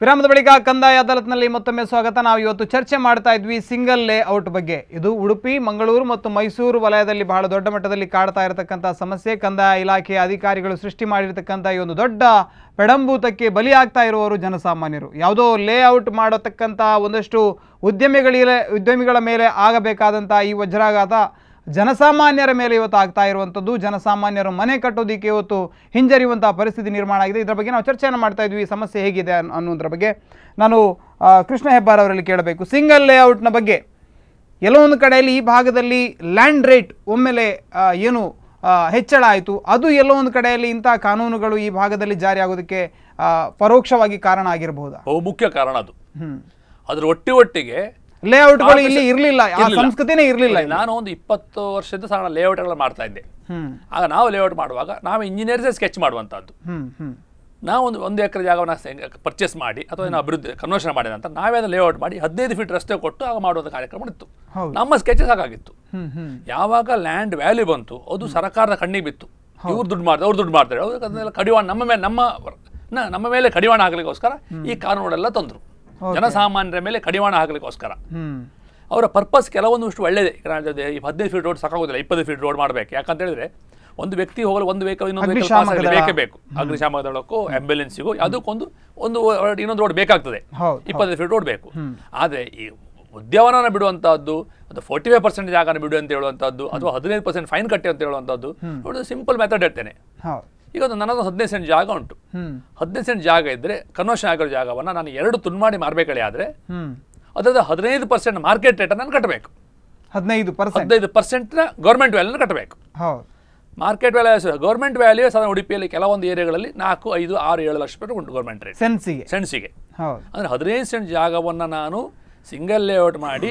ವಿರಾಮದ ಬಳಿಕ ಕಂದಾಯ ಅದಾಲತ್ನಲ್ಲಿ ಮತ್ತೊಮ್ಮೆ ಸ್ವಾಗತ ನಾವು ಇವತ್ತು ಚರ್ಚೆ ಮಾಡ್ತಾ ಇದ್ವಿ ಸಿಂಗಲ್ ಲೇಔಟ್ ಬಗ್ಗೆ ಇದು ಉಡುಪಿ ಮಂಗಳೂರು ಮತ್ತು ಮೈಸೂರು ವಲಯದಲ್ಲಿ ಬಹಳ ದೊಡ್ಡ ಮಟ್ಟದಲ್ಲಿ ಕಾಡ್ತಾ ಇರತಕ್ಕಂಥ ಸಮಸ್ಯೆ ಕಂದಾಯ ಇಲಾಖೆಯ ಅಧಿಕಾರಿಗಳು ಸೃಷ್ಟಿ ಮಾಡಿರ್ತಕ್ಕಂಥ ಈ ಒಂದು ದೊಡ್ಡ ಪೆಡಂಭೂತಕ್ಕೆ ಬಲಿಯಾಗ್ತಾ ಇರುವವರು ಜನಸಾಮಾನ್ಯರು ಯಾವುದೋ ಲೇಔಟ್ ಮಾಡತಕ್ಕಂಥ ಒಂದಷ್ಟು ಉದ್ಯಮಿಗಳ ಉದ್ಯಮಿಗಳ ಮೇಲೆ ಆಗಬೇಕಾದಂಥ ಈ ವಜ್ರಾಘಾತ ಜನಸಾಮಾನ್ಯರ ಮೇಲೆ ಇವತ್ತು ಆಗ್ತಾ ಇರುವಂಥದ್ದು ಜನಸಾಮಾನ್ಯರು ಮನೆ ಕಟ್ಟೋದಕ್ಕೆ ಇವತ್ತು ಹಿಂಜರಿಯುವಂತಹ ಪರಿಸ್ಥಿತಿ ನಿರ್ಮಾಣ ಆಗಿದೆ ಇದರ ಬಗ್ಗೆ ನಾವು ಚರ್ಚೆಯನ್ನು ಮಾಡ್ತಾ ಇದ್ವಿ ಈ ಸಮಸ್ಯೆ ಹೇಗಿದೆ ಅನ್- ಅನ್ನೋದ್ರ ಬಗ್ಗೆ ನಾನು ಆ, ಕೃಷ್ಣ ಹೆಬ್ಬಾರ್ ಅವರಲ್ಲಿ ಕೇಳಬೇಕು ಸಿಂಗಲ್ ಲೇಔಟ್ನ ಬಗ್ಗೆ ಎಲ್ಲೋ ಒಂದು ಕಡೆಯಲ್ಲಿ ಈ ಭಾಗದಲ್ಲಿ ಲ್ಯಾಂಡ್ ರೇಟ್ ಒಮ್ಮೆಲೆ ಆ, ಏನು ಆ, ಹೆಚ್ಚಳ ಆಯಿತು ಅದು ಎಲ್ಲೋ ಒಂದು ಕಡೆಯಲ್ಲಿ ಇಂಥ ಕಾನೂನುಗಳು ಈ ಭಾಗದಲ್ಲಿ ಜಾರಿ ಆಗೋದಕ್ಕೆ ಆ, ಪರೋಕ್ಷವಾಗಿ ಕಾರಣ ಆಗಿರಬಹುದಾ ಬಹುಮುಖ್ಯ ಕಾರಣ ಅದು ಹ್ಮ್ ಅದ್ರ ಒಟ್ಟಿ ಒಟ್ಟಿಗೆ ಲೇಔಟ್ಗಳು ಇಲ್ಲಿ ಇರಲಿಲ್ಲ ಆ ಇರ್ಲಿಲ್ಲ. ಸಂಸ್ಕೃತಿನೇ ಇರಲಿಲ್ಲ ನಾನು ಒಂದು ಇಪ್ಪತ್ತು ವರ್ಷದ ಸಹ ಲೇಔಟ್ಗಳು ಮಾಡ್ತಾ ಇದ್ದೆ ಹ್ಮ್ ಆಗ ನಾವು ಲೇಔಟ್ ಮಾಡುವಾಗ ನಾವು ಇಂಜಿನಿಯರ್ಸೇ ಸ್ಕೆಚ್ ಮಾಡುವಂಥದ್ದು ಹ್ಮ್ ಹ್ಮ್ ನಾವು ಒಂದು ಒಂದು ಎಕರೆ ಜಾಗವನ್ನು ಪರ್ಚೇಸ್ ಮಾಡಿ ಅಥವಾ ಏನೋ ಅಭಿವೃದ್ಧಿ ಕನ್ವರ್ಷನ್ ಮಾಡಿದ ನಂತರ ನಾವೇ ಅದನ್ನು ಲೇಔಟ್ ಮಾಡಿ ಹದಿನೈದು ಫೀಟ್ ರಸ್ತೆ ಕೊಟ್ಟು ಆಗ ಮಾಡುವಂಥ ಕಾರ್ಯಕ್ರಮ ಇತ್ತು ಹೌದು. ನಮ್ಮ ಸ್ಕೆಚಸ್ ಸಾಕಾಗಿತ್ತು ಹ್ಮ್ ಹ್ಮ್ ಯಾವಾಗ ಲ್ಯಾಂಡ್ ವ್ಯಾಲ್ಯೂ ಬಂತು ಅದು ಸರ್ಕಾರದ ಕಣ್ಣಿಗೆ ಬಿತ್ತು ಇವ್ರು ದುಡ್ಡು ಮಾಡ್ತಾರೆ ಅವ್ರು ದುಡ್ಡು ಮಾಡ್ತಾರೆ ಅವ್ರು ಅದನ್ನೆಲ್ಲ ಕಡಿವಾಣ ನಮ್ಮ ಮೇಲೆ ನಮ್ಮ ನ- ನಮ್ಮ ಮೇಲೆ ಕಡಿವಾಣ ಹಾಕಲಿಕ್ಕೋಸ್ಕರ ಈ ಕಾನೂನುಗಳೆಲ್ಲ ತಂದರು ಜನಸಾಮಾನ್ಯರ ಮೇಲೆ ಕಡಿವಾಣ ಹಾಕಲಿಕ್ಕೋಸ್ಕರ ಹ್ಮ್ ಅವರ ಪರ್ಪಸ್ ಕೆಲವೊಂದಿಷ್ಟು ಒಳ್ಳೆಯದೇ ಈಗ ನಾನು ಹೇಳಿದೆ, ಈ ಹದಿನೈದು ಫೀಟ್ ರೋಡ್ ಸಾಕಾಗೋದಿಲ್ಲ ಇಪ್ಪತ್ತು ಫೀಟ್ ರೋಡ್ ಮಾಡಬೇಕು ಯಾಕಂತ ಹೇಳಿದ್ರೆ ಒಂದು ವ್ಯಕ್ತಿ ಹೋಗಲು ಒಂದು ವೆಹಿಕಲ್ ಇನ್ನೊಂದು ವೆಹಿಕಲ್ ಅಗ್ನಿಶಾಮಕ ದಳ. ಬೇಕೇ ಬೇಕು ಅಗ್ನಿಶಾಮಕ ದಳಕ್ಕೂ ಆಂಬ್ಯುಲೆನ್ಸಿಗೂ ಅದಕ್ಕೊಂದು ಒಂದು ಇನ್ನೊಂದು ರೋಡ್ ಬೇಕಾಗ್ತದೆ ಹೌದು ಇಪ್ಪತ್ತೈದು ಫೀಟ್ ರೋಡ್ ಬೇಕು ಆದರೆ ಈ ಉದ್ಯಾನವನ ಬಿಡುವಂತಹದ್ದು ಅದು ಫೋರ್ಟಿ ಫೈವ್ ಪರ್ಸೆಂಟ್ ಜಾಗನ ಬಿಡು ಅಂತ ಹೇಳುವಂಥದ್ದು ಅಥವಾ ಹದಿನೈದು ಪರ್ಸೆಂಟ್ ಫೈನ್ ಕಟ್ಟಿ ಅಂತ ಹೇಳುವಂಥದ್ದು ನೋಡಿ ಸಿಂಪಲ್ ಮೆಥಡ್ ಹೇಳ್ತೇನೆ ಹೌದು ಈಗ ಒಂದು ನನ್ನದು ಹದಿನೈದು ಸೆಂಟ್ ಜಾಗ ಉಂಟು ಹ್ಮ್ ಹದಿನೈದು ಸೆಂಟ್ ಜಾಗ ಇದ್ದರೆ ಕನ್ವರ್ಷನ್ ಆಗಿರೋ ಜಾಗವನ್ನು ನಾನು ಎರಡು ತುಂಡು ಮಾಡಿ ಮಾರಬೇಕಳೆ ಆದರೆ ಹ್ಮ್ ಅದರ ಹದಿನೈದು ಪರ್ಸೆಂಟ್ ಮಾರ್ಕೆಟ್ ರೇಟನ್ನು ನಾನು ಕಟ್ಟಬೇಕು ಹದಿನೈದು ಪರ್ಸೆಂಟ್ ಹದಿನೈದು ಪರ್ಸೆಂಟ್ನ ಗೌರ್ಮೆಂಟ್ ವ್ಯಾಲ್ಯೂನ ಕಟ್ಟಬೇಕು ಹೌದು ಮಾರ್ಕೆಟ್ ವ್ಯಾಲ್ಯೂ ಗೌರ್ಮೆಂಟ್ ವ್ಯಾಲ್ಯೂ ಸಾಧಾರಣ ಉಡುಪಿಯಲ್ಲಿ ಕೆಲವೊಂದು ಏರಿಯಾಗಳಲ್ಲಿ ನಾಲ್ಕು ಐದು ಆರು ಏಳು ಲಕ್ಷ ರೂಪಾಯಿ ಉಂಟು ಗೌರ್ಮೆಂಟ್ ರೇಟ್ ಸೆನ್ಸಿಗೆ ಸೆಣಸಿಗೆ ಹೌದು ಅಂದರೆ ಹದಿನೈದು ಸೆಂಟ್ ಜಾಗವನ್ನು ನಾನು ಸಿಂಗಲ್ ಲೇಔಟ್ ಮಾಡಿ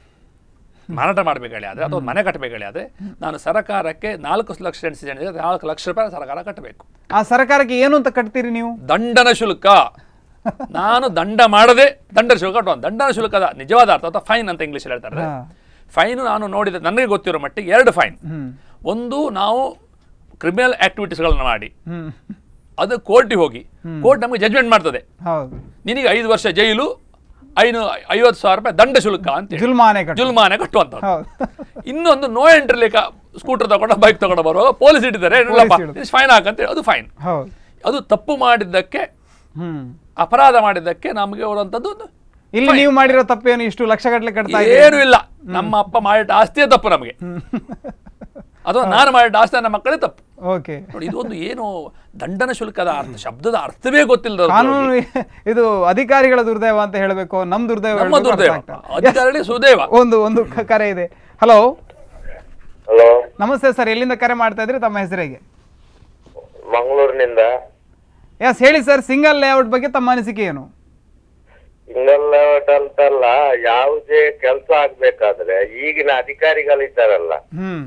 ಮಾರಾಟ ಮಾಡಬೇಕೇಳಿ ಆದರೆ ಅಥವಾ ಮನೆ ಕಟ್ಟಬೇಕೇಳಿ ಆದರೆ ನಾನು ಸರ್ಕಾರಕ್ಕೆ ನಾಲ್ಕು ಲಕ್ಷ ಸೆಂಟ್ ಸೆಂಟ್ ಇದೆ, ನಾಲ್ಕು ಲಕ್ಷ ರೂಪಾಯಿ ಸರ್ಕಾರ ಕಟ್ಟಬೇಕು ಆ ಸರ್ಕಾರಕ್ಕೆ ಏನು ಅಂತ ಕಟ್ತೀರಿ ನೀವು ದಂಡನ ಶುಲ್ಕ ನಾನು ದಂಡ ಮಾಡದೆ ದಂಡನ ಶುಲ್ಕ ಕಟ್ಟುವ ದಂಡನ ಶುಲ್ಕದ ನಿಜವಾದ ಅರ್ಥ ಅಥವಾ ಫೈನ್ ಅಂತ ಇಂಗ್ಲೀಷ್ ಹೇಳ್ತಾರೆ ಹಾ. ಫೈನ್ ನಾನು ನೋಡಿದ ನನಗೆ ಗೊತ್ತಿರೋ ಮಟ್ಟಿಗೆ ಎರಡು ಫೈನ್ ಹ್ಮ್ ಒಂದು ನಾವು ಕ್ರಿಮಿನಲ್ ಆಕ್ಟಿವಿಟೀಸ್ಗಳನ್ನ ಮಾಡಿ ಹ್ಮ್ ಅದು ಕೋರ್ಟಿಗೆ ಹೋಗಿ ಕೋರ್ಟ್ ನಮಗೆ ಜಜ್ಮೆಂಟ್ ಮಾಡ್ತದೆ ಹೌದು ನಿನಗೆ ಐದು ವರ್ಷ ಜೈಲು ಐನು ಐವತ್ತು ಸಾವಿರ ರೂಪಾಯಿ ದಂಡ ಶುಲ್ಕ ಅಂತ ಜುಲ್ಮಾನೆ ಕಟ್ಟು ಜುಲ್ಮಾನೆ ಕಟ್ಟುವಂಥದ್ದು ಹೌದು ಇನ್ನೊಂದು ನೋ ಎಂಟ್ರಿ ಸ್ಕೂಟರ್ ತಗೊಂಡು ಬೈಕ್ ತಗೊಂಡು ಬರುವಾಗ ಪೊಲೀಸ್ ಇಟ್ಟಿದ್ದಾರೆ ಹಿಡಿದು. ಫೈನ್ ಹಾಕಂತ ಅದು ಫೈನ್ ಹೌದು ಅದು ತಪ್ಪು ಮಾಡಿದ್ದಕ್ಕೆ ಹ್ಮ್ ಅಪರಾಧ ಮಾಡಿದ್ದಕ್ಕೆ ನಮಗೆ ಬರುವಂಥದ್ದು ಒಂದು ಇಲ್ಲಿ ನೀವು ಮಾಡಿರೋ ತಪ್ಪೇನು ಇಷ್ಟು ಲಕ್ಷಗಟ್ಟಲೆ ಕಟ್ತಾ ಇದೆ ಏನೂ ಇಲ್ಲ ನಮ್ಮ ಅಪ್ಪ ಮಾಡಿದ ಆಸ್ತಿಯೇ ತಪ್ಪು ನಮಗೆ ಅಥವಾ ನಾನು ಮಾಡಿದ ಆಸ್ತಿ ನನ್ನ ಮಕ್ಕಳೇ ತಪ್ಪು ಓಕೆ ನೋಡಿ ಇದು ಒಂದು ಏನು ದಂಡನ ಶುಲ್ಕದ ಅರ್ಥ ಶಬ್ದದ ಅರ್ಥವೇ ಗೊತ್ತಿಲ್ಲದ ಕಾನೂನು ಇದು ಅಧಿಕಾರಿಗಳ ದುರ್ದೈವ ಅಂತ ಹೇಳಬೇಕು ನಮ್ ದುರ್ದೈವ ನಮ್ಮ ಹೇಳ್ಬೇಕು ದುರ್ದೈವ ಅರ್ಥ ಆಗ್ತಾ. ಅಧಿಕಾರಿ ಸುದೈವ ಒಂದು ಒಂದು ಕ- ಕರೆ ಇದೆ ಹಲೋ ಹಲೋ ನಮಸ್ತೆ ಸರ್ ಎಲ್ಲಿಂದ ಕರೆ ಮಾಡ್ತಾ ಇದ್ರಿ ತಮ್ಮ ಹೆಸರಿಗೆ ಮಂಗಳೂರಿನಿಂದ ಎಸ್ ಹೇಳಿ ಸರ್ ಸಿಂಗಲ್ ಲೇಔಟ್ ಬಗ್ಗೆ ತಮ್ಮ ಅನಿಸಿಕೆ ಏನು ಸಿಂಗಲ್ ಲೇಔಟ್ ಅಂತಲ್ಲ ಯಾವುದೇ ಕೆಲಸ ಆಗ್ಬೇಕಾದ್ರೆ ಈಗಿನ ಅಧಿಕಾರಿಗಳಿದ್ದಾರಲ್ಲ ಹ್ಮ್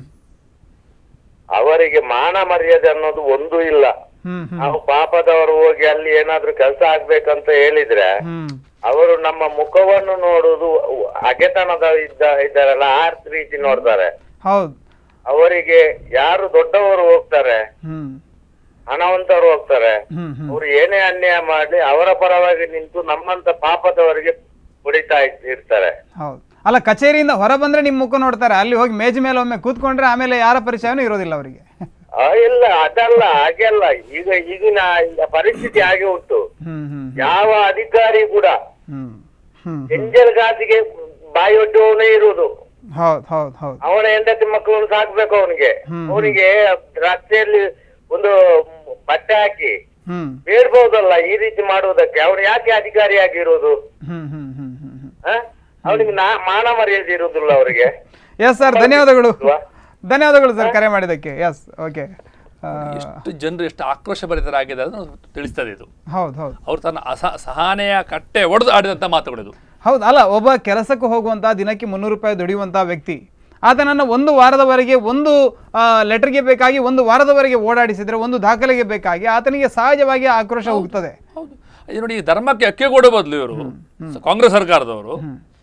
ಅವರಿಗೆ ಮಾನ ಮರ್ಯಾದೆ ಅನ್ನೋದು ಒಂದು ಇಲ್ಲ ಹ್ಮ್ ಹ್ಮ್ ನಾವು ಪಾಪದವರು ಹೋಗಿ ಅಲ್ಲಿ ಏನಾದ್ರೂ ಕೆಲಸ ಆಗ್ಬೇಕಂತ ಹೇಳಿದ್ರೆ ಹ್ಮ್ ಅವರು ನಮ್ಮ ಮುಖವನ್ನು ನೋಡುವುದು ಅಗೆತನದ ಇದ್ದ ಇದ್ದಾರಲ್ಲ ಆ ರೀತಿ ನೋಡ್ತಾರೆ ಹೌದು ಅವರಿಗೆ ಯಾರು ದೊಡ್ಡವರು ಹೋಗ್ತಾರೆ ಹ್ಮ್ ಹಣವಂತರು ಹೋಗ್ತಾರೆ ಹ್ಮ್ ಹ್ಮ್ ಅವ್ರು ಏನೇ ಅನ್ಯಾಯ ಮಾಡ್ಲಿ ಅವರ ಪರವಾಗಿ ನಿಂತು ನಮ್ಮಂತ ಪಾಪದವರಿಗೆ ಹೊಡಿತಾ ಇರ್- ಇರ್ತಾರೆ ಹೌದು ಅಲ್ಲ ಕಚೇರಿಯಿಂದ ಹೊರ ಬಂದ್ರೆ ನಿಮ್ ಮುಖ ನೋಡ್ತಾರೆ ಅಲ್ಲಿ ಹೋಗಿ ಮೇಜ್ ಮೇಲೆ ಒಮ್ಮೆ ಕೂತ್ಕೊಂಡ್ರೆ ಆಮೇಲೆ ಯಾರ ಪರಿಚಯನೂ ಇರೋದಿಲ್ಲ ಅವರಿಗೆ ಆ, ಇಲ್ಲ ಅದಲ್ಲ ಹಾಗೆಲ್ಲ ಈಗ ಈಗಿನ ಪರಿಸ್ಥಿತಿ ಹಾಗೆ ಉಂಟು ಹ್ಮ್ ಹ್ಮ್ ಯಾವ ಅಧಿಕಾರಿ ಕೂಡ ಹ್ಮ್ ಹ್ಮ್ ಎಂಜಲ್ ಗಾಸಿಗೆ ಬಾಯೊಡ್ಡುವವನೇ ಇರುವುದು ಹೌದು ಹೌದು ಹೌದು ಅವನ ಹೆಂಡತಿ ಮಕ್ಕಳನ್ನು ಸಾಕ್ಬೇಕು ಅವನಿಗೆ ಅವನಿಗೆ ರಸ್ತೆಯಲ್ಲಿ ಒಂದು ಬಟ್ಟೆ ಹಾಕಿ ಹ್ಮ್ ಬೇಡ್ಬೋದಲ್ಲ ಈ ರೀತಿ ಮಾಡುವುದಕ್ಕೆ ಅವನು ಯಾಕೆ ಅಧಿಕಾರಿಯಾಗಿರುವುದು ಹ್ಮ್ ಹ್ಮ್ ಹ್ಮ್ ಹ್ಮ್ ಹ್ಮ್ ಆ? ಅವನಿಗೆ ನಾ ಮಾನ ಮರ್ಯಾದೆ ಇರುವುದಿಲ್ಲ ಅವರಿಗೆ ಎಸ್ ಸರ್ ಧನ್ಯವಾದಗಳು ಧನ್ಯವಾದಗಳು ಸರ್ ಕರೆ ಮಾಡಿದ್ದಕ್ಕೆ ಎಸ್ ಓಕೆ ಎಷ್ಟು ಜನರು ಎಷ್ಟು ಆಕ್ರೋಶ ಭರಿತರಾಗಿದೆ ಅದನ್ನು ತಿಳಿಸ್ತದೆ ಇದು ಹೌದು ಹೌದು ಅವ್ರು ತನ್ನ ಅಸ ಸಹನೆಯ ಕಟ್ಟೆ ಒಡೆದು ಆಡಿದಂಥ ಮಾತುಗಳಿದು ಹೌದು ಅಲ್ಲ ಒಬ್ಬ ಕೆಲಸಕ್ಕೆ ಹೋಗುವಂಥ ದಿನಕ್ಕೆ ಮುನ್ನೂರು ರೂಪಾಯಿ ದುಡಿಯುವಂಥ ವ್ಯಕ್ತಿ ಆತನನ್ನು ಒಂದು ವಾರದವರೆಗೆ ಒಂದು ಲೆಟರ್ಗೆ ಬೇಕಾಗಿ ಒಂದು ವಾರದವರೆಗೆ ಓಡಾಡಿಸಿದ್ರೆ ಒಂದು ದಾಖಲೆಗೆ ಬೇಕಾಗಿ ಆತನಿಗೆ ಸಹಜವಾಗಿ ಆಕ್ರೋಶ ಹೋಗ್ತದೆ ಹೌದು ಇದು ನೋಡಿ ಈ ಧರ್ಮಕ್ಕೆ ಅಕ್ಕೆ ಕೊಡೋ ಬದಲು ಇವರು ಕಾಂಗ್ರೆಸ್ ಸರ್ಕಾರದವರು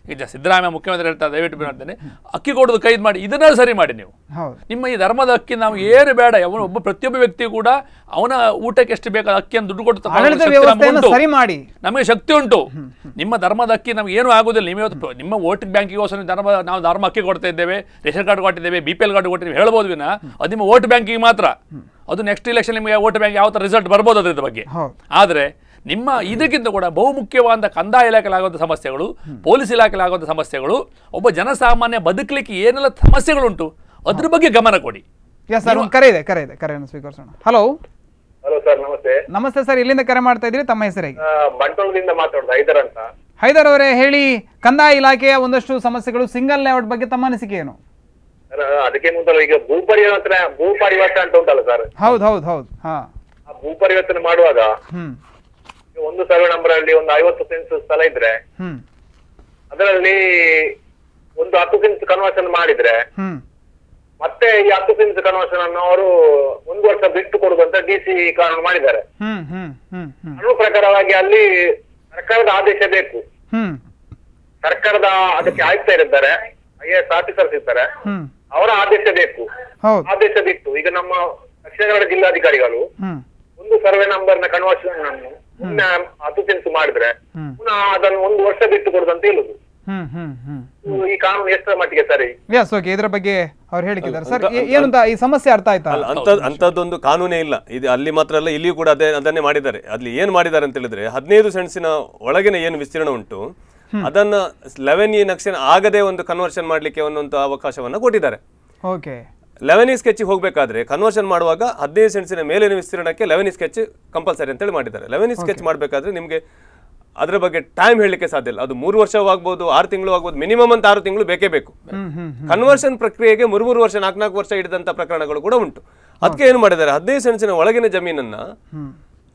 ಈಗ ಸಿದ್ದರಾಮಯ್ಯ ಮುಖ್ಯಮಂತ್ರಿ ಹೇಳ್ತಾರೆ ದಯವಿಟ್ಟು ಮಾಡ್ತೇನೆ ಅಕ್ಕಿ ಕೊಡೋದು ಕೈದು ಮಾಡಿ ಇದನ್ನ ಸರಿ ಮಾಡಿ ನೀವು ಹೌದು ನಿಮ್ಮ ಈ ಧರ್ಮದ ಅಕ್ಕಿ ನಾವು ಏನು ಬೇಡ ಅವನು ಒಬ್ಬ ಪ್ರತಿಯೊಬ್ಬ ವ್ಯಕ್ತಿ ಕೂಡ ಅವನ ಊಟಕ್ಕೆ ಎಷ್ಟು ಬೇಕಾದ ಅಕ್ಕಿಯನ್ನು ದುಡ್ಡು ಕೊಟ್ಟು ತಗೊಳ್ಳೋ ಆಡಳಿತ ಶಕ್ತಿ ನಮ್ಗೆ ವ್ಯವಸ್ಥೆಯನ್ನು ಉಂಟು. ಸರಿ ಮಾಡಿ ನಮಗೆ ಶಕ್ತಿ ಉಂಟು ನಿಮ್ಮ ಧರ್ಮದ ಅಕ್ಕಿ ನಮ್ಗೆ ಏನು ಆಗುದಿಲ್ಲ ನೀವು ಇವತ್ತು ನಿಮ್ಮ ವೋಟ್ ಬ್ಯಾಂಕಿಗೋಸ್ಕರ ಧರ್ಮ ನಾವು ಧರ್ಮ ಅಕ್ಕಿ ಕೊಡ್ತಾ ಇದ್ದೇವೆ ರೇಷನ್ ಕಾರ್ಡ್ ಕೊಟ್ಟಿದ್ದೇವೆ ಬಿ ಪಿ ಎಲ್ ಕಾರ್ಡ್ ಕೊಟ್ಟಿದ್ದೇವೆ ಹೇಳ್ಬೋದು ವಿನ ಅದು ನಿಮ್ಮ ವೋಟ್ ಬ್ಯಾಂಕಿಗೆ ಮಾತ್ರ ಅದು ನೆಕ್ಸ್ಟ್ ಇಲೆಕ್ಷನ್ ನಿಮಗೆ ವೋಟ್ ಬ್ಯಾಂಕ್ ಯಾವ ಥರ ರಿಸಲ್ಟ್ ಬರ್ಬೋದು ಅದ್ರ ಬಗ್ಗೆ ಹೌದು. ಆದರೆ ನಿಮ್ಮ ಇದಕ್ಕಿಂತ ಕೂಡ ಬಹುಮುಖ್ಯವಾದ ಕಂದಾಯ ಇಲಾಖೆಲಾಗುವಂಥ ಸಮಸ್ಯೆಗಳು ಪೊಲೀಸ್ ಇಲಾಖೆಲಾಗುವಂಥ ಸಮಸ್ಯೆಗಳು ಒಬ್ಬ ಜನಸಾಮಾನ್ಯ ಬದುಕಲಿಕ್ಕೆ ಏನೆಲ್ಲ ಸಮಸ್ಯೆಗಳುಂಟು ಅದ್ರ ಬಗ್ಗೆ ಗಮನ ಕೊಡಿ ಎಸ್ ಸರ್ ಒಂದು ಕರೆ ಇದೆ ಕರೆ ಇದೆ ಕರೆಯನ್ನು ಸ್ವೀಕರಿಸೋಣ ಹಲೋ ಹಲೋ ಸರ್ ನಮಸ್ತೆ ನಮಸ್ತೆ ಸರ್ ಇಲ್ಲಿಂದ ಕರೆ ಮಾಡ್ತಾ ಇದ್ದೀರಿ ತಮ್ಮ ಹೆಸರಿಗೆ ಆ, ಬಂಟ್ವಾಳದಿಂದ ಮಾತಾಡೋದು ಹೈದರ್ ಅಂತ ಹೈದರ್ ಅವರೇ ಹೇಳಿ ಕಂದಾಯ ಇಲಾಖೆಯ ಒಂದಷ್ಟು ಸಮಸ್ಯೆಗಳು ಸಿಂಗಲ್ ಲೇಔಟ್ ಬಗ್ಗೆ ತಮ್ಮ ಅನಿಸಿಕೆ ಏನು ಸರ್, ಅದಕ್ಕೆ ಮುಂದಲ್ಲ ಈಗ ಭೂ ಪರಿವರ್ತನೆ ಭೂ ಪರಿವರ್ತನೆ ಅಂತ ಉಂಟಲ್ಲ ಸರ್ ಹೌದು ಹೌದು ಹೌದು ಹಾ ಆ ಭೂ ಪರಿವರ್ತನೆ ಮಾಡುವಾಗ ಹ್ಮ್ ಈಗ ಒಂದು ಸರ್ವೆ ನಂಬರ್ ಅಲ್ಲಿ ಒಂದು ಐವತ್ತು ಸೆನ್ಸ್ ಸ್ಥಳ ಇದ್ರೆ ಹ್ಮ್ ಅದರಲ್ಲಿ ಒಂದು ಹತ್ತು ಸೆನ್ಸ್ ಕನ್ವರ್ಷನ್ ಮಾಡಿದ್ರೆ ಹ್ಮ್ ಮತ್ತೆ ಈ ಹತ್ತು ಸೆನ್ಸ್ ಕನ್ವರ್ಷನ್ ಅನ್ನು ಅವರು ಒಂದು ವರ್ಷ ಬಿಟ್ಟು ಕೊಡುವಂತ ಡಿ ಸಿ ಕಾನೂನು ಮಾಡಿದ್ದಾರೆ ಹ್ಮ್ ಹ್ಮ್ ಹ್ಮ್ ಹ್ಮ್ ಅದ್ರ ಪ್ರಕಾರವಾಗಿ ಅಲ್ಲಿ ಸರ್ಕಾರದ ಆದೇಶ ಬೇಕು ಹ್ಮ್ ಸರ್ಕಾರದ ಅದಕ್ಕೆ ಆಯುಕ್ತರಿದ್ದಾರೆ ಐ ಎಸ್ ಆಫೀಸರ್ಸ್ ಇರ್ತಾರೆ ಹ್ಮ್ ಅವರ ಆದೇಶ ಬೇಕು ಹೌದು ಆದೇಶ ಬಿಟ್ಟು ಈಗ ನಮ್ಮ ದಕ್ಷಿಣ ಕನ್ನಡ ಜಿಲ್ಲಾಧಿಕಾರಿಗಳು ಹ್ಮ್ ಒಂದು ಸರ್ವೆ ನಂಬರ್ ನ ಕನ್ವರ್ಷನ್ ಅನ್ನು ಪುನಃ ಹತ್ತು ಸೆನ್ಸ್ ಮಾಡಿದ್ರೆ ಹ್ಮ್ ಪುನಃ ಅದನ್ನು ಒಂದು ವರ್ಷ ಬಿಟ್ಟು ಕೊಡುದಂತ ಹೇಳುದು ಹ್ಮ್ ಹ್ಮ್ ಹ್ಮ್ ಇದು ಈ ಕಾನೂನು ಎಷ್ಟರ ಮಟ್ಟಿಗೆ ಸರಿ ಎಸ್ ಓಕೆ ಇದ್ರ ಬಗ್ಗೆ ಅವ್ರು ಹೇಳಿದ್ದಾರೆ ಸರ್ ಏನಂತ ಈ ಸಮಸ್ಯೆ ಅರ್ಥ ಆಯ್ತಾ ಅಲ್ಲ ಅಂತ ಅಂಥದ್ದೊಂದು ಕಾನೂನೇ ಇಲ್ಲ ಇದು ಅಲ್ಲಿ ಮಾತ್ರ ಅಲ್ಲ ಇಲ್ಲಿಯೂ ಕೂಡ ಅದೇ ಅದನ್ನೇ ಮಾಡಿದ್ದಾರೆ ಅಲ್ಲಿ ಏನು ಮಾಡಿದ್ದಾರೆ ಅಂತ ಹೇಳಿದ್ರೆ ಹದಿನೈದು ಸೆಂಟ್ಸಿನ ಒಳಗಿನ ಏನು ವಿಸ್ತೀರ್ಣ ಉಂಟು ಅದನ್ನ ಲೆವೆನ್ ಇ ನಕ್ಷನ್ ಆಗದೆ ಒಂದು ಕನ್ವರ್ಷನ್ ಮಾಡಲಿಕ್ಕೆ ಒಂದೊಂದು ಅವಕಾಶವನ್ನ ಕೊಟ್ಟಿದ್ದಾರೆ ಓಕೆ ಲೆವೆನ್ ಇ ಸ್ಕೆಚ್ ಹೋಗಬೇಕಾದ್ರೆ ಕನ್ವರ್ಷನ್ ಮಾಡುವಾಗ ಹದಿನೈದು ಸೆಂಟ್ಸಿನ ಮೇಲಿನ ವಿಸ್ತೀರ್ಣಕ್ಕೆ ಲೆವೆನ್ ಇ ಸ್ಕೆಚ್ ಕಂಪಲ್ಸರಿ ಅಂತೇಳಿ ಮಾಡಿದ್ದಾರೆ ಲೆವೆನ್ ಇ ಸ್ಕೆಚ್ ಮಾಡಬೇಕಾದ್ರೆ ನಿಮಗೆ ಅದರ ಬಗ್ಗೆ ಟೈಮ್ ಹೇಳಲಿಕ್ಕೆ ಸಾಧ್ಯ ಇಲ್ಲ ಅದು ಮೂರು ವರ್ಷವಾಗ್ಬೋದು ಆರು ತಿಂಗಳು ಆಗ್ಬೋದು ಮಿನಿಮಮ್ ಅಂತ ಆರು ತಿಂಗಳು ಬೇಕೇ ಬೇಕು ಹ್ಮ್ ಹ್ಮ್ ಕನ್ವರ್ಷನ್ ಪ್ರಕ್ರಿಯೆಗೆ ಮೂರು ಮೂರು ವರ್ಷ ನಾಲ್ಕು ನಾಲ್ಕು ವರ್ಷ ಹಿಡಿದಂತ ಪ್ರಕರಣಗಳು ಕೂಡ ಉಂಟು ಅದಕ್ಕೆ ಏನು ಮಾಡಿದ್ದಾರೆ ಹದಿನೈದು ಸೆಂಟ್ಸಿನ ಒಳಗಿನ ಜಮೀನನ್ನ ಹ್ಮ್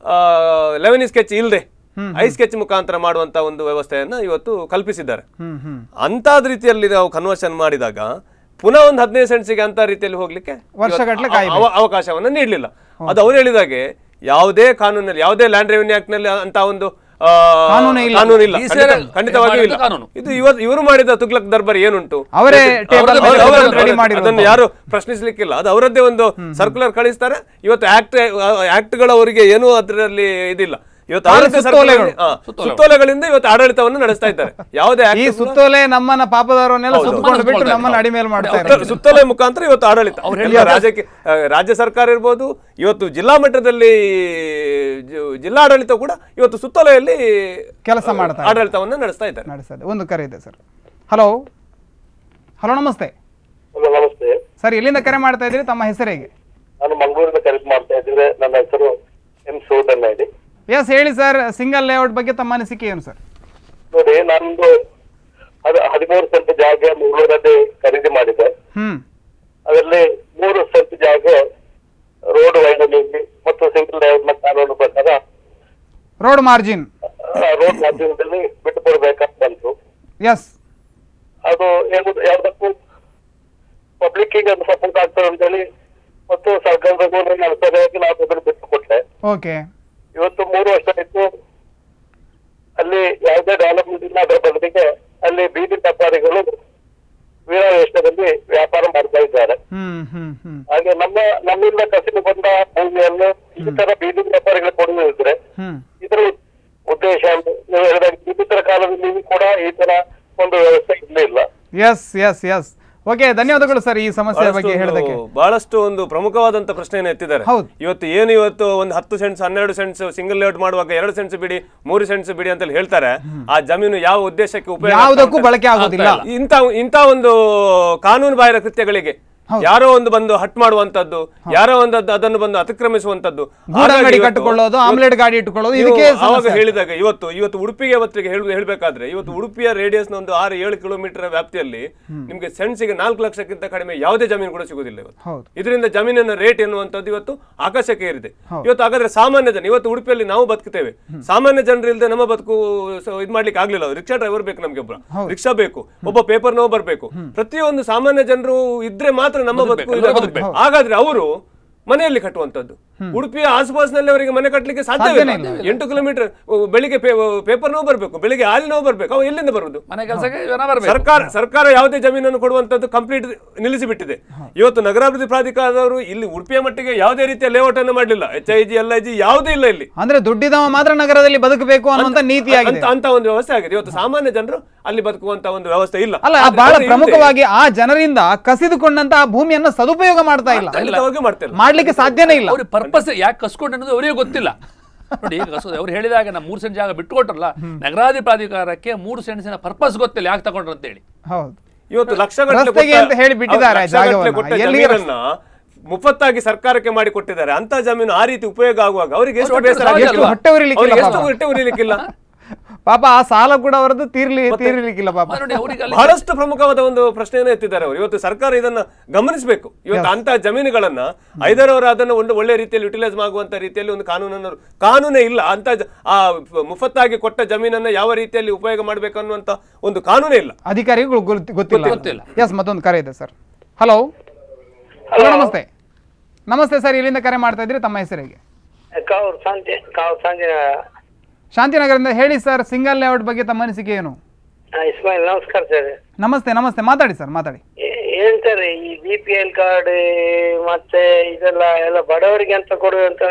ಲೆವೆನ್ ಸ್ಕೆಚ್ ಇಲ್ಲದೆ ಐ ಸ್ಕೆಚ್ ಮುಖಾಂತರ ಮಾಡುವಂತ ಒಂದು ವ್ಯವಸ್ಥೆಯನ್ನ ಇವತ್ತು ಕಲ್ಪಿಸಿದ್ದಾರೆ ಹ್ಮ್ ಹ್ಮ್ ಅಂತಾದ ರೀತಿಯಲ್ಲಿ ನಾವು ಕನ್ವರ್ಷನ್ ಮಾಡಿದಾಗ ಪುನಃ ಒಂದು ಹದಿನೈದು ಸೆಂಟ್ಸಿಗೆ ಅಂತ ರೀತಿಯಲ್ಲಿ ಹೋಗ್ಲಿಕ್ಕೆ ವರ್ಷಗಟ್ಲೆ ಇವತ್ತು ಅವ- ಅವಕಾಶವನ್ನ ನೀಡಲಿಲ್ಲ ಅದು ಅವ್ರು ಹೇಳಿದಾಗೆ ಯಾವುದೇ ಕಾನೂನಲ್ಲಿ ಯಾವುದೇ ಲ್ಯಾಂಡ್ ರೆವಿನ್ಯೂ ಆಕ್ಟ್ ನಲ್ಲಿ ಅಂತ ಒಂದು ಆ, ಕಾನೂನೇ ಇಲ್ಲ. ಕಾನೂನು ಇಲ್ಲ ಈ ಖಂಡಿತ- ಸೇರಿ ಖಂಡಿತವಾಗಿಯೂ ಇಲ್ಲ ಮಾಡಿದ ಕಾನೂನು. ಇದು ಇವತ್ತು ಇವರು ಮಾಡಿದ ತುಗ್ಲಕ್ ದರ್ಬಾರ್ ಏನುಂಟು ಅವರೇ ಟೇಬಲ್ ಅವ್ರು- ಮೇಲೆ ಅವ್ರು- ರೆಡಿ ಅವ್ರು- ಮಾಡಿರೋದು ಅದನ್ನು ಯಾರು ಪ್ರಶ್ನಿಸ್ಲಿಕ್ಕಿಲ್ಲ ಅದು ಅವರದ್ದೇ ಒಂದು ಸರ್ಕ್ಯುಲರ್ ಕಳಿಸ್ತಾರೆ ಇವತ್ತು ಆಕ್ಟ್ ಆಕ್ಟ್ಗಳು ಅವರಿಗೆ ಏನೂ ಅದರಲ್ಲಿ ಇದಿಲ್ಲ ಇವತ್ತು ಅವರ ಆಡಳಿತ ಸುತ್ತೋಲೆಗಳು. ಸರ್ಕಾರದಲ್ಲಿ- ಹಾ, ಸುತ್ತೋಲೆಗಳಿಂದ ಇವತ್ತು ಆಡಳಿತವನ್ನು ನಡೆಸ್ತಾ ಇದ್ದಾರೆ ಯಾವುದೇ ಈ act ಸುತ್ತೋಲೆ ನಮ್ಮನ್ನ ಪಾಪದವರನ್ನೆಲ್ಲ ಸುತ್ತಕೊಂಡು ಬಿಟ್ಟು ಸುತ್ತೋಲೆ. ನಮ್ಮನ್ನ ಅಡಿಮೇಲ್ ಮಾಡ್ತಾ ಸುತ್ತ- ಇದ್ದಾರೆ ಸುತ್ತೋಲೆ ಮುಖಾಂತರ ಇವತ್ತು ಆಡಳಿತ ಎಲ್ಲ ರಾಜ್ಯಕ್ಕೆ ಆ, ರಾಜ್ಯ ಸರ್ಕಾರ ಇರ್ಬೋದು ಇವತ್ತು ಜಿಲ್ಲಾ ಮಟ್ಟದಲ್ಲಿ ಜ- ಜಿಲ್ಲಾಡಳಿತ ಕೂಡ ಇವತ್ತು ಸುತ್ತೋಲೆಯಲ್ಲಿ ಕೆಲಸ ಮಾಡ್ತಾ ಇದೆ. ಆಡಳಿತವನ್ನು ನಡೆಸ್ತಾ ಇದ್ದಾರೆ ನಡೆಸ್ತದೆ ಒಂದು ಕರೆ ಇದೆ ಸರ್ ಹಲೋ ಹಲೋ ನಮಸ್ತೆ ಹಲೋ ನಮಸ್ತೆ ಸರ್ ಎಲ್ಲಿಂದ ಕರೆ ಮಾಡ್ತಾ ಇದ್ದೀರಿ ತಮ್ಮ ಹೆಸರಿಗೆ ನಾನು ಮಂಗಳೂರಿಂದ ಕರೆ ಮಾಡ್ತಾ ಇದ್ರೆ ನನ್ನ ಹೆಸರು ಎಂ ಸೋದನ್ನ ಹೇಳಿ ಎಸ್ ಹೇಳಿ ಸರ್ ಸಿಂಗಲ್ ಲೇಔಟ್ ಬಗ್ಗೆ ತಮ್ಮ ಅನಿಸಿಕೆ ಏನು ಸರ್ ನೋಡಿ ನಾನೊಂದು ಅದು ಹದಿಮೂರು ಸೆಂಟ್ ಜಾಗ ಮುಳ್ಳೂರಲ್ಲಿ ಖರೀದಿ ಮಾಡಿದೆ ಹ್ಮ್ ಅದರಲ್ಲಿ ಮೂರು ಸೆಂಟ್ ಜಾಗ ರೋಡ್ ವೈಡನಿಂಗ್ ಮತ್ತು ಸಿಂಗಲ್ ಲೇಔಟ್ ಕಾನೂನು ಪ್ರಕಾರ ರೋಡ್ ಮಾರ್ಜಿನ್ ರೋಡ್ ಮಾಧ್ಯಮದಲ್ಲಿ ಬಿಟ್ಟು ಕೊಡ್ಬೇಕಂತ ಬಂತು ಎಸ್ ಅದು ಏನು ಯಾವ್ದಕ್ಕೂ ಪಬ್ಲಿಕ್ ಅದು ಸಪೋರ್ಟ್ ಆಗ್ತದೆ ಅಂತೇಳಿ ಮತ್ತು ಸರ್ಕಾರದ ಗೋಲ್ನ ಸರಿಯಾಗಿ ನಾವು ಅದನ್ನು ಬಿಟ್ಟು ಕೊಟ್ಟೆ ಓಕೆ ಇವತ್ತು ಮೂರು ವರ್ಷ ಆಯ್ತು ಅಲ್ಲಿ ಯಾವುದೇ ಡೆವಲಪ್ಮೆಂಟ್ ಇಲ್ಲ ಅದರ ಬದಲಿಗೆ ಅಲ್ಲಿ ಬೀದಿ ವ್ಯಾಪಾರಿಗಳು ವೀರಾವೇಶದಲ್ಲಿ ವ್ಯಾಪಾರ ಮಾಡ್ತಾ ಇದ್ದಾರೆ ಹ್ಮ್ ಹ್ಮ್ ಹ್ಮ್ ಹಾಗೆ ನಮ್ಮ ನಮ್ಮಿಂದ ಕಸಿದು ಬಂದ ಭೂಮಿಯನ್ನು ಈ ತರ ಬೀದಿ ವ್ಯಾಪಾರಿಗಳು ಕೊಡುವುದಿದ್ರೆ ಹ್ಮ್ ಇದರ ಉದ್ದೇಶ ಅಂತ ನೀವು ಹೇಳಿದಾಗ ಇನ್ನಿತರ ಕಾಲದಲ್ಲಿ ಕೂಡ ಈ ತರ ಒಂದು ವ್ಯವಸ್ಥೆ ಇರಲಿಲ್ಲ ಎಸ್ ಎಸ್ ಎಸ್ ಓಕೆ ಧನ್ಯವಾದಗಳು ಸರ್ ಈ ಸಮಸ್ಯೆ ಬಗ್ಗೆ ಬಹಳಷ್ಟು ಹೇಳೋದಕ್ಕೆ ಒಂದು- ಬಹಳಷ್ಟು ಒಂದು ಪ್ರಮುಖವಾದಂತ ಪ್ರಶ್ನೆಯನ್ನು ಎತ್ತಿದ್ದಾರೆ ಹೌದು. ಇವತ್ತು ಏನು ಇವತ್ತು ಒಂದು ಹತ್ತು ಸೆಂಟ್ಸ್ ಹನ್ನೆರಡು ಸೆಂಟ್ಸ್ ಸಿಂಗಲ್ ಲೇಔಟ್ ಮಾಡುವಾಗ ಎರಡು ಸೆಂಟ್ಸ್ ಬಿಡಿ ಮೂರು ಸೆಂಟ್ಸ್ ಬಿಡಿ ಅಂತ ಹೇಳ್ತಾರೆ ಆ ಜಮೀನು ಯಾವ ಉದ್ದೇಶಕ್ಕೆ ಉಪಯೋಗ ಆಗ್ತಾ ಯಾವುದಕ್ಕೂ ಉಂಟು? ಬಳಕೆ ಆಗೋದಿಲ್ಲ ಇಂಥ ಇಂಥ ಒಂದು ಕಾನೂನು ಬಾಹಿರ ಕೃತ್ಯಗಳಿಗೆ ಯಾರೋ ಒಂದು ಬಂದು ಹಟ್ ಮಾಡುವಂತದ್ದು ಯಾರೋ ಒಂದು ಅದ್- ಅದನ್ನು ಬಂದು ಅತಿಕ್ರಮಿಸುವಂತದ್ದು ಗೂಡಂಗಡಿ ಹಾಗಾಗಿ ಇವತ್ತು- ಕಟ್ಟಿಕೊಳ್ಳೋದು ಆಮ್ಲೆಟ್ ಗಾಡಿ ಇಟ್ಟುಕೊಳ್ಳೋದು ನೀವು ಇದಕ್ಕೆ ಆವಾಗ ಸಮಸ್ಯೆ. ಹೇಳಿದಾಗ ಇವತ್ತು ಇವತ್ತು ಉಡುಪಿಗೆ ಅವತ್ತಿಗೆ ಹೇಳ ಹೇಳ್ಬೇಕಾದ್ರೆ ಇವತ್ತು ಉಡುಪಿಯ ರೇಡಿಯಸ್ ನ ಒಂದು ಆರು ಏಳು ಕಿಲೋಮೀಟರ್ ವ್ಯಾಪ್ತಿಯಲ್ಲಿ ನಿಮ್ಗೆ ಸೆನ್ಸಿಗೆ ನಾಲ್ಕು ಲಕ್ಷಕ್ಕಿಂತ ಕಡಿಮೆ ಯಾವುದೇ ಜಮೀನು ಕೂಡ ಸಿಗುದಿಲ್ಲ ಇವತ್ತು ಹೌದು ಇದರಿಂದ ಜಮೀನಿನ ರೇಟ್ ಎನ್ನುವಂಥದ್ದು ಇವತ್ತು ಆಕಾಶಕ್ಕೆ ಏರಿದೆ ಇವತ್ತು ಹಾಗಾದ್ರೆ ಸಾಮಾನ್ಯ ಜನ ಇವತ್ತು ಉಡುಪಿಯಲ್ಲಿ ನಾವು ಬದುಕ್ತೇವೆ ಸಾಮಾನ್ಯ ಜನರು ಇಲ್ಲದೆ ನಮ್ಮ ಬದುಕು ಸ- ಇದ್ ಮಾಡ್ಲಿಕ್ಕೆ ಆಗ್ಲಿಲ್ಲ ರಿಕ್ಷಾ ಡ್ರೈವರ್ ಬೇಕು ನಮ್ಗೆ ಒಬ್ಬ ರಿಕ್ಷಾ ಬೇಕು ಒಬ್ಬ ಪೇಪರ್ ನೋ ಬರ್ಬೇಕು ಪ್ರತಿಯೊಂದು ಸಾಮಾನ್ಯ ಜನರು ಇದ್ರೆ ಮಾತ್ರ ನಮ್ಮ ಬದುಕು ಇದಾಗುತ್ತೆ. ಹಾಗಾದ್ರೆ ಅವರು ಮನೆಯಲ್ಲಿ ಕಟ್ಟುವಂತದ್ದು ಉಡುಪಿಯ ಆಸುಪಾಸಿನಲ್ಲಿ ಅವರಿಗೆ ಮನೆ ಕಟ್ಟಲಿಕ್ಕೆ ಸಾಧ್ಯನೇ ಸಾಧ್ಯವಿಲ್ಲ ಎಂಟು ಕಿಲೋಮೀಟರ್ ಬೆಳಿಗ್ಗೆ ಪೇಪರ್ ನೋವು ಬರಬೇಕು ಬೆಳಿಗ್ಗೆ ಹಾಲಿನ ನೋವು ಬರಬೇಕು ಅವು ಎಲ್ಲಿಂದ ಬರುವುದು ಮನೆ ಕೆಲಸಕ್ಕೆ ಜನ ಬರಬೇಕು ಸರ್ಕಾರ ಸರ್ಕಾರ ಯಾವುದೇ ಜಮೀನನ್ನು ಕೊಡುವಂತದ್ದು ಕಂಪ್ಲೀಟ್ ನಿಲ್ಲಿಸಿಬಿಟ್ಟಿದೆ ಇವತ್ತು ನಗರಾಭಿವೃದ್ಧಿ ಪ್ರಾಧಿಕಾರದವರು ಇಲ್ಲಿ ಉಡುಪಿಯ ಮಟ್ಟಿಗೆ ಯಾವುದೇ ರೀತಿಯ ಲೇಔಟ್ ಅನ್ನು ಮಾಡಲಿಲ್ಲ H I G L I G ಯಾವುದೇ ಇಲ್ಲ ಇಲ್ಲಿ ಅಂದ್ರೆ ದುಡ್ಡಿದವ ಮಾತ್ರ ನಗರದಲ್ಲಿ ಬದುಕಬೇಕು ಅನ್ನುವಂತ ನೀತಿಯಾಗಿದೆ ಅಂತ ಅಂತ ಒಂದು ವ್ಯವಸ್ಥೆ ಆಗಿದೆ ಇವತ್ತು ಸಾಮಾನ್ಯ ಜನರು ಅಲ್ಲಿ ಬದುಕುವಂತ ಒಂದು ವ್ಯವಸ್ಥೆ ಇಲ್ಲ ಅಲ್ಲ ಆದ್ರೆ- ಬಹಳ ಆದ್ರೆ ಇದೆ. ಪ್ರಮುಖವಾಗಿ ಆ ಜನರಿಂದ ಕಸಿದುಕೊಂಡಂತ ಆ ಭೂಮಿಯನ್ನ ಸದುಪಯೋಗ ಮಾಡ್ತಾ ಇಲ್ಲ ಖಂಡಿತವಾಗಿ ಮಾಡ್ತಾರೆ ಮಾಡ್ಲಿಕ್ಕೆ ಸಾಧ್ಯನೇ ಇಲ್ಲ ಅವ್ರಿಗೆ ಪರ್ಪಸ್ ಯಾಕೆ ಕಸ್ಕೊಂಡು ಅನ್ನೋದು ಅವರಿಗೆ ಗೊತ್ತಿಲ್ಲ ನೋಡಿ ಈಗ ಕಸೋದು ಅವ್ರು ಹೇಳಿದಾಗ ನಾವು ಮೂರು ಸೆಂಟ್ ಜಾಗ ಬಿಟ್ಟುಕೊಟ್ರಲ್ಲ ನಗರಾಧಿ ಪ್ರಾಧಿಕಾರಕ್ಕೆ ಮೂರು ಸೆಂಟ್ಸಿನ ಪರ್ಪಸ್ ಗೊತ್ತಿಲ್ಲ ಯಾಕೆ ತಗೊಂಡ್ರು ಅಂತೇಳಿ ಹೌದು ಇವತ್ತು ಲಕ್ಷಗಟ್ಟಲೆ ರಸ್ತೆಗೆ ಕೊಟ್ಟ- ಅಂತ ಹೇಳಿ ಬಿಟ್ಟಿದ್ದಾರೆ ಹೌದು, ಲಕ್ಷಗಟ್ಟಲೆ ಜಾಗವನ್ನ. ಕೊಟ್ಟ ಎಲ್ಲಿಗೆ ಜಮೀನನ್ನ ಮುಫತ್ತಾಗಿ ಸರ್ಕಾರಕ್ಕೆ ಮಾಡಿ ಕೊಟ್ಟಿದ್ದಾರೆ ಅಂತ ಜಮೀನು ಆ ರೀತಿ ಉಪಯೋಗ ಆಗುವಾಗ ಅವರಿಗೆ ಎಷ್ಟು ಅವ್ರು ಬೇಸರ ಹೊಟ್ಟೆ ಆಗಿದೆ ಎಷ್ಟು ಹೊಟ್ಟೆ ಉರಿಲಿಕ್ಕಿಲ್ಲ ಅವ್ರಿಗೆ ಎಷ್ಟು ಪಾಪ. ಹೊಟ್ಟೆ ಉರಿಲಿಕ್ಕಿಲ್ಲ ಪಾಪ ಆ ಸಾಲ ಕೂಡ ಅವರದ್ದು ತೀರ್ಲಿ ತೀರ್ಲಿಕ್ಕಿಲ್ಲ ಪಾಪ ನೋಡಿ ಅವರಿಗೆ ಅಲ್ಲಿ ಬಹಳಷ್ಟು ಪ್ರಮುಖವಾದ ಒಂದು ಪ್ರಶ್ನೆಯನ್ನು ಎತ್ತಿದ್ದಾರೆ ಅವರು ಇವತ್ತು ಸರ್ಕಾರ ಇದನ್ನ ಗಮನಿಸಬೇಕು ಇವತ್ತು ಅಂತ ಜಮೀನುಗಳನ್ನ ಐದರವರು ಅದನ್ನು ಒಂದು ಒಳ್ಳೆ ರೀತಿಯಲ್ಲಿ ಯುಟಿಲೈಸ್ ಆಗುವಂತ ರೀತಿಯಲ್ಲಿ ಒಂದು ಕಾನೂನನ್ನು ಕಾನೂನೇ ಇಲ್ಲ ಅಂತ ಜ- ಆ ಮುಫತ್ತಾಗಿ ಕೊಟ್ಟ ಜಮೀನನ್ನ ಯಾವ ರೀತಿಯಲ್ಲಿ ಉಪಯೋಗ ಮಾಡಬೇಕು ಅನ್ನುವಂತ ಒಂದು ಕಾನೂನೇ ಇಲ್ಲ ಅಧಿಕಾರಿಗಳು ಗೊತ್ತಿ- ಗೊತ್ತಿಲ್ಲ ಗೊತ್ತಿಲ್ಲ. ಎಸ್ ಮತ್ತೊಂದು ಕರೆ ಇದೆ ಸರ್ ಹಲೋ ಹಲೋ ನಮಸ್ತೆ ನಮಸ್ತೆ ಸರ್ ಇಲ್ಲಿಂದ ಕರೆ ಮಾಡ್ತಾ ಇದ್ರಿ ತಮ್ಮ ಹೆಸರಿಗೆ ಕಾವೂರು ಶಾಂತಿ ಕಾವೂರು ಸಂಜೆ ಶಾಂತಿನಗರದಿಂದ ಹೇಳಿ ಸರ್ ಸಿಂಗಲ್ ಲೇಔಟ್ ಬಗ್ಗೆ ತಮ್ಮ ಅನಿಸಿಕೆ ಏನು ಇಸ್ಮಾಯಿಲ್ ನಮಸ್ಕಾರ ಸರ್ ನಮಸ್ತೆ ನಮಸ್ತೆ ಮಾತಾಡಿ ಸರ್ ಮಾತಾಡಿ ಏನ್ ಸರ್ ಈ ಬಿ ಪಿ ಎಲ್ ಕಾರ್ಡ್ ಮತ್ತೆ ಇದೆಲ್ಲ ಎಲ್ಲ ಬಡವರಿಗೆ ಅಂತ ಕೊಡುವಂತ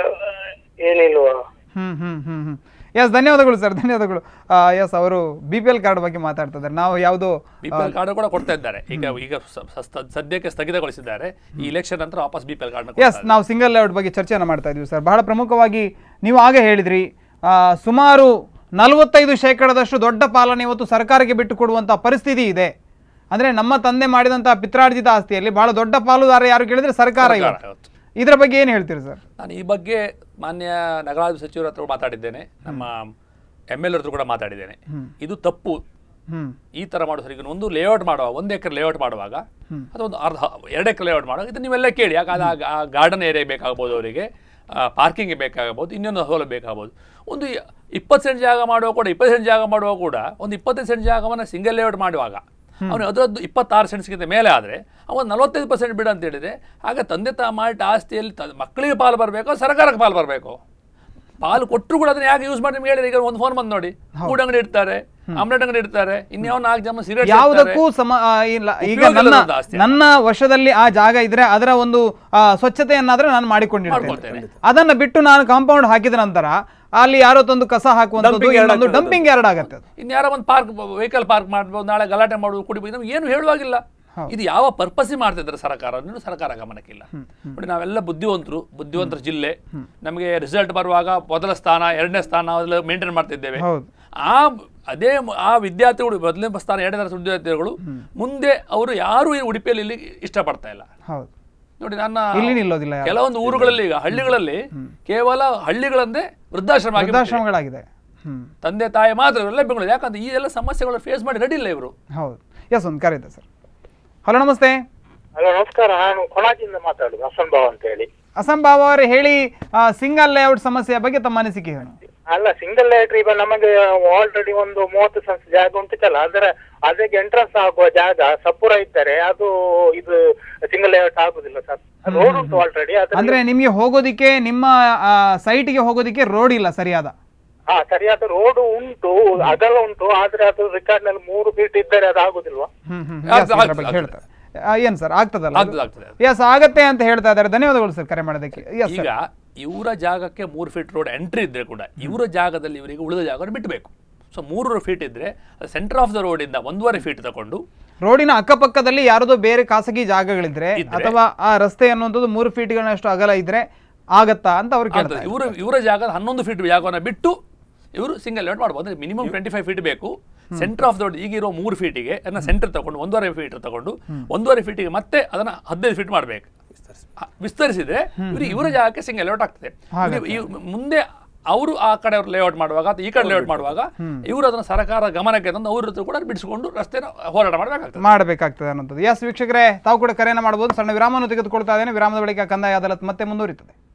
ಏನಿಲ್ವಾ ಹ್ಮ್ ಹ್ಮ್ ಹ್ಮ್ ಹ್ಮ್ ಎಸ್ ಧನ್ಯವಾದಗಳು ಸರ್ ಧನ್ಯವಾದಗಳು ಎಸ್ ಅವರು ಬಿ ಪಿ ಎಲ್ ಕಾರ್ಡ್ ಬಗ್ಗೆ ಮಾತಾಡ್ತಾ ಇದ್ದಾರೆ ನಾವು ಯಾವುದೋ ಬಿ ಪಿ ಎಲ್ ಕಾರ್ಡ್ ಕೂಡ ಕೊಡ್ತಾ ಇದ್ದಾರೆ ಈಗ ಈಗ ಸ- ಸ- ಸದ್ಯಕ್ಕೆ ಸ್ಥಗಿತಗೊಳಿಸಿದ್ದಾರೆ ಈ ಇಲೆಕ್ಷನ್ ನಂತರ ವಾಪಸ್ B P L card yes ನಾವು ಸಿಂಗಲ್ ಲೇಔಟ್ ಬಗ್ಗೆ ಚರ್ಚೆಯನ್ನು ಮಾಡ್ತಾ ಇದ್ವಿ ಸರ್ ಬಹಳ ಪ್ರಮುಖವಾಗಿ ನೀವು ಆಗ ಹೇಳಿದ್ರಿ ಆ, ಸುಮಾರು ನಲವತ್ತೈದು ಶೇಕಡದಷ್ಟು ದೊಡ್ಡ ಪಾಲನೆ ಇವತ್ತು ಸರ್ಕಾರಕ್ಕೆ ಬಿಟ್ಟು ಕೊಡುವಂಥ ಪರಿಸ್ಥಿತಿ ಇದೆ ಅಂದರೆ ನಮ್ಮ ತಂದೆ ಮಾಡಿದಂಥ ಪಿತ್ರಾರ್ಜಿತ ಆಸ್ತಿಯಲ್ಲಿ ಬಹಳ ದೊಡ್ಡ ಪಾಲುದಾರ ಯಾರು ಕೇಳಿದ್ರೆ ಸರ್ಕಾರ ಸರ್ಕಾರ ಇವತ್ತು ಇವತ್ತು. ಇದರ ಬಗ್ಗೆ ಏನು ಹೇಳ್ತೀರಿ ಸರ್ ನಾನು ಈ ಬಗ್ಗೆ ಮಾನ್ಯ ನಗರಾಭಿವೃದ್ಧಿ ಸಚಿವರ ಹತ್ರ ಮಾತಾಡಿದ್ದೇನೆ ನಮ್ಮ ಎಮ್ ಎಲ್ ಹತ್ರ ಕೂಡ ಮಾತಾಡಿದ್ದೇನೆ ಇದು ತಪ್ಪು ಹ್ಮ್ ಈ ಥರ ಮಾಡೋ ಸರಿ ಈಗ ಒಂದು ಲೇಔಟ್ ಮಾಡುವಾಗ ಒಂದು ಎಕರೆ ಲೇಔಟ್ ಮಾಡುವಾಗ ಅಥವಾ ಒಂದು ಅರ್ಧ ಎರಡು ಎಕರೆ ಲೇಔಟ್ ಮಾಡುವಾಗ ಇದು ನೀವೆಲ್ಲ ಕೇಳಿ ಯಾಕಂದ್ರೆ ಆ ಗಾರ್ಡನ್ ಏರಿಯಾ ಬೇಕಾಗ್ಬೋದು ಅವರಿಗೆ ಪಾರ್ಕಿಂಗ್ ಬೇಕಾಗಬಹುದು ಇನ್ನೊಂದು ಸೌಲಭ್ಯ ಬೇಕಾಗ್ಬೋದು ಒಂದು ಇಪ್ಪತ್ತು ಸೆಂಟ್ ಜಾಗ ಮಾಡುವಾಗ ಕೂಡ ಇಪ್ಪತ್ತು ಸೆಂಟ್ ಜಾಗ ಮಾಡುವಾಗ ಕೂಡ ಒಂದು ಇಪ್ಪತ್ತೈದು ಸೆಂಟ್ ಜಾಗವನ್ನು ಸಿಂಗಲ್ ಲೇಔಟ್ ಮಾಡುವಾಗ ಅವನು ಅದರದ್ದು ಇಪ್ಪತ್ತಾರು ಸೆಂಟ್ಸ್ಗಿಂತ ಮೇಲೆ ಆದರೆ ಅವನು ನಲವತ್ತೈದು ಪರ್ಸೆಂಟ್ ಬಿಡು ಅಂತ ಹೇಳಿದರೆ ಆಗ ತಂದೆ ತಾ ಮಾಡಿದ ಆಸ್ತಿಯಲ್ಲಿ ತ ಮಕ್ಕಳಿಗೆ ಪಾಲು ಬರಬೇಕು ಸರ್ಕಾರಕ್ಕೆ ಪಾಲು ಬರಬೇಕು ಪಾಲು ಕೊಟ್ಟರು ಕೂಡ ಅದನ್ನ ಯಾಕೆ ಯೂಸ್ ಮಾಡಿ ನಿಮ್ಗೆ ಹೇಳಿದ್ರೆ ಈಗ ಒಂದು ಫೋನ್ ಬಂದು ನೋಡಿ ಕೂಡ ಅಂಗಡಿ ಇಡ್ತಾರೆ ಆಮ್ಲೆಟ್ ಅಂಗಡಿ ಇಡ್ತಾರೆ ಇನ್ಯಾವ ನಾಲ್ಕು ಜನ ಸಿಗರೇಟ್ ಯಾವುದಕ್ಕೂ ಸಮ ಆ, ಇಲ್ಲ ಈಗ ಉಪಯೋಗ ನನ್ನ ಇಲ್ಲದಂತ ಆಸ್ತಿ. ನನ್ನ ವಶದಲ್ಲಿ ಆ ಜಾಗ ಇದ್ರೆ ಅದರ ಒಂದು ಆ, ಸ್ವಚ್ಛತೆಯನ್ನಾದ್ರೆ ನಾನು ಮಾಡಿಕೊಂಡಿರ್ತೇನೆ ಮಾಡ್ಕೊಳ್ತೇನೆ. ಅದನ್ನ ಬಿಟ್ಟು ನಾನು ಕಾಂಪೌಂಡ್ ಹಾಕಿದ ನಂತರ ಅಲ್ಲಿ ಯಾರೋ ತಂದು ಕಸ ಹಾಕುವಂಥದ್ದು Dumping yard ಇನ್ನೊಂದು ಆಗ್ತದೆ. ಡಂಪಿಂಗ್ ಯಾರ್ಡ್ ಆಗತ್ತೆ ಅದು ಇನ್ಯಾರೋ ಒಂದು ಪಾರ್ಕ್ ವೆಹಿಕಲ್ ಪಾರ್ಕ್ ಮಾಡ್ಬೋದು ನಾಳೆ ಗಲಾಟೆ ಮಾಡೋದು ಕುಡಿಬೋದು ನಮ್ಗೆ ಏನು ಹೇಳುವಾಗಿಲ್ಲ ಇದು ಯಾವ ಪರ್ಪಸ್ ಮಾಡ್ತಿದ್ದಾರೆ ಸರ್ಕಾರ ಅನ್ನೋದು ಸರ್ಕಾರ ಗಮನಕ್ಕಿಲ್ಲ ನೋಡಿ ನಾವೆಲ್ಲ ಬುದ್ಧಿವಂತರು ಬುದ್ಧಿವಂತರ ಜಿಲ್ಲೆ ನಮಗೆ ರಿಸಲ್ಟ್ ಬರುವಾಗ ಮೊದಲ ಸ್ಥಾನ ಎರಡನೇ ಸ್ಥಾನ ಅದೆಲ್ಲ ಮೇಂಟೈನ್ ಮಾಡ್ತಿದ್ದೇವೆ ಹೌದು. ಆ ಅದೇ ಮ- ಆ ವಿದ್ಯಾರ್ಥಿಗಳು ಮೊದಲನೇ ಸ್ಥಾನ ಎರಡನೇ ಸ್ಥಾನ ವಿದ್ಯಾರ್ಥಿಗಳು ಮುಂದೆ ಅವರು ಯಾರು ಈ ಉಡುಪಿಯಲ್ಲಿ ಇಲ್ಲಿ ಇಷ್ಟಪಡ್ತಾ ಇಲ್ಲ ಹೌದು ನೋಡಿ ನನ್ನ ಇಲ್ಲಿ ನಿಲ್ಲೋದಿಲ್ಲ ಯಾರು. ಕೆಲವೊಂದು ಊರುಗಳಲ್ಲಿ ಈಗ ಹಳ್ಳಿಗಳಲ್ಲಿ ಕೇವಲ ಹಳ್ಳಿಗಳಂದೇ ವೃದ್ಧಾಶ್ರಮ ಆಗಿ ಬಿಟ್ಟಿದೆ. ವೃದ್ಧಾಶ್ರಮಗಳಾಗಿದೆ ಹ್ಮ್ ತಂದೆ ತಾಯಿ ಮಾತ್ರ ಎಲ್ಲ ಬೆಂಗಳೂರು ಯಾಕಂದ್ರೆ ಈ ಎಲ್ಲ ಸಮಸ್ಯೆಗಳು ಫೇಸ್ ಮಾಡಿ ರೆಡಿ ಇಲ್ಲ ಇವರು ಹೌದು ಎಸ್ ಒಂದು ಕರೆ ಇದೆ ಸರ್ ಹಲೋ ನಮಸ್ತೆ ಹಲೋ ನಮಸ್ಕಾರ ನಾನು ಕೊಣಾಜಿಯಿಂದ ಮಾತಾಡುದು ಹಸನ್ ಬಾವ್ ಅಂತ ಹೇಳಿ ಅಸಂಭಾವ ಅವರೇ ಹೇಳಿ ಸಿಂಗಲ್ ಲೇಔಟ್ ಸಮಸ್ಯೆಯ ಬಗ್ಗೆ ತಮ್ಮ ಅನಿಸಿಕೆ ಏನು ಅಲ್ಲ ಸಿಂಗಲ್ ಲೇಟರ್ ಈಗ ನಮಗೆ ಆಲ್ರೆಡಿ ಒಂದು ಮೂವತ್ತು ಸೆನ್ಸ್ ಜಾಗ ಉಂಟಲ್ಲ ಅದರ ಅದಕ್ಕೆ ಎಂಟ್ರೆನ್ಸ್ ಆಗುವ ಜಾಗ ಸಪುರ ಇದ್ದರೆ ಅದು ಇದು ಸಿಂಗಲ್ ಲೇಔಟ್ ಆಗುದಿಲ್ಲ ಸರ್ ರೋಡ್ ಉಂಟು ಆಲ್ರೆಡಿ ಅಂದ್ರೆ ನಿಮ್ಗೆ ಹೋಗೋದಿಕ್ಕೆ ನಿಮ್ಮ ಸೈಟ್ಗೆ ಹೋಗೋದಿಕ್ಕೆ ರೋಡ್ ಇಲ್ಲ ಸರಿಯಾದ ಹಾ ಸರಿಯಾದ ರೋಡ್ ಉಂಟು ಅಗಲ ಉಂಟು ಆದ್ರೆ ಅದು ರೆಕಾರ್ಡ್ ನಲ್ಲಿ ಮೂರು ಫೀಟ್ ಇದ್ದರೆ ಅದು ಆಗುದಿಲ್ವಾ ಹ್ಮ್ ಹ್ಮ್ ಆಗ್ತದೆ, yes, ಇದ್ರ ಆಗ್ತದೆ, ಬಗ್ಗೆ ಹೇಳ್ತಾರೆ ಆ, ಏನ್ ಸರ್ ಆಗ್ತದಲ್ಲ ಆಗ್ತದೆ ಆಗ್ತದೆ ಎಸ್ ಆಗತ್ತೆ ಅಂತ ಹೇಳ್ತಾ ಇದ್ದಾರೆ ಧನ್ಯವಾದಗಳು ಸರ್ ಕರೆ ಮಾಡೋದಕ್ಕೆ ಎಸ್ ಈಗ ಇವರ ಜಾಗಕ್ಕೆ ಮೂರು ಫೀಟ್ ರೋಡ್ ಎಂಟ್ರಿ ಇದ್ರೆ ಕೂಡ ಇವರ ಜಾಗದಲ್ಲಿ ಇವರಿಗೆ ಉಳಿದ ಜಾಗವನ್ನು ಬಿಟ್ಟಬೇಕು ಸೊ ಮೂರು ಫೀಟ್ ಇದ್ರೆ ಸೆಂಟರ್ ಆಫ್ ದ ರೋಡ್ ಇಂದ ಒಂದೂವರೆ ಫೀಟ್ ತಗೊಂಡು ರೋಡಿನ ಅಕ್ಕಪಕ್ಕದಲ್ಲಿ ಯಾರದೋ ಬೇರೆ ಖಾಸಗಿ ಜಾಗಗಳಿದ್ರೆ ಇದ್ರೆ. ಅಥವಾ ಆ ರಸ್ತೆ ಅನ್ನುವಂಥದ್ದು ಮೂರು ಫೀಟ್ಗಳಷ್ಟು ಅಗಲ ಇದ್ರೆ ಆಗತ್ತಾ ಅಂತ ಅವ್ರು ಕೇಳ್ತಾರೆ ಇವರು ಇವರ ಜಾಗದ ಹನ್ನೊಂದು ಫೀಟ್ ಜಾಗವನ್ನು ಬಿಟ್ಟು ಇವರು ಸಿಂಗಲ್ ಲೇಔಟ್ ಮಾಡ್ಬೋದು ಅಂದ್ರೆ ಮಿನಿಮಮ್ ಟ್ವೆಂಟಿ ಫೈವ್ ಫೀಟ್ ಬೇಕು ಸೆಂಟರ್ ಆಫ್ ದ ರೋಡ್ ಈಗ ಇರೋ ಮೂರು ಫೀಟಿಗೆ ಅದನ್ನ ಸೆಂಟರ್ ತಗೊಂಡು ಒಂದೂವರೆ ಫೀಟ್ ತಗೊಂಡು ಒಂದೂವರೆ ಫೀಟಿಗೆ ಮತ್ತೆ ಅದನ್ನ ಹದಿನೈದು ಫೀಟ್ ಮಾಡಬೇಕು ವಿಸ್ತರಿಸಿದ್ರೆ ಇವರು ಇವರ ಜಾಗಕ್ಕೆ ಸಿಂಗಲ್ ಲೇಔಟ್ ಆಗ್ತದೆ ಇವ್ರು- ಇವ್- ಮುಂದೆ ಅವರು ಆ ಕಡೆ ಅವ್ರು ಲೇಔಟ್ ಮಾಡುವಾಗ ಅಥವಾ ಈ ಕಡೆ ಲೇಔಟ್ ಮಾಡುವಾಗ ಇವರು ಅದನ್ನ ಸರ್ಕಾರ ಗಮನಕ್ಕೆ ತಂದು ಅವ್ರ ಹತ್ರ ಕೂಡ ಬಿಡಿಸಿಕೊಂಡು ರಸ್ತೆನ ಹೋರಾಟ ಮಾಡಬೇಕಾಗ್ತದೆ ಮಾಡಬೇಕಾಗ್ತದೆ ಅನ್ನೋಂಥದ್ದು ಎಸ್ ವೀಕ್ಷಕರೇ ತಾವು ಕೂಡ ಕರೆಯನ್ನು ಮಾಡಬಹುದು ಸಣ್ಣ ವಿರಾಮವನ್ನು ತೆಗೆದುಕೊಳ್ತಾ ಇದ್ದೇನೆ ವಿರಾಮದ ಬಳಿಕ ಕಂದಾಯ ಅದಾಲತ್ ಮತ್ತೆ ಮುಂದುವರಿತದೆ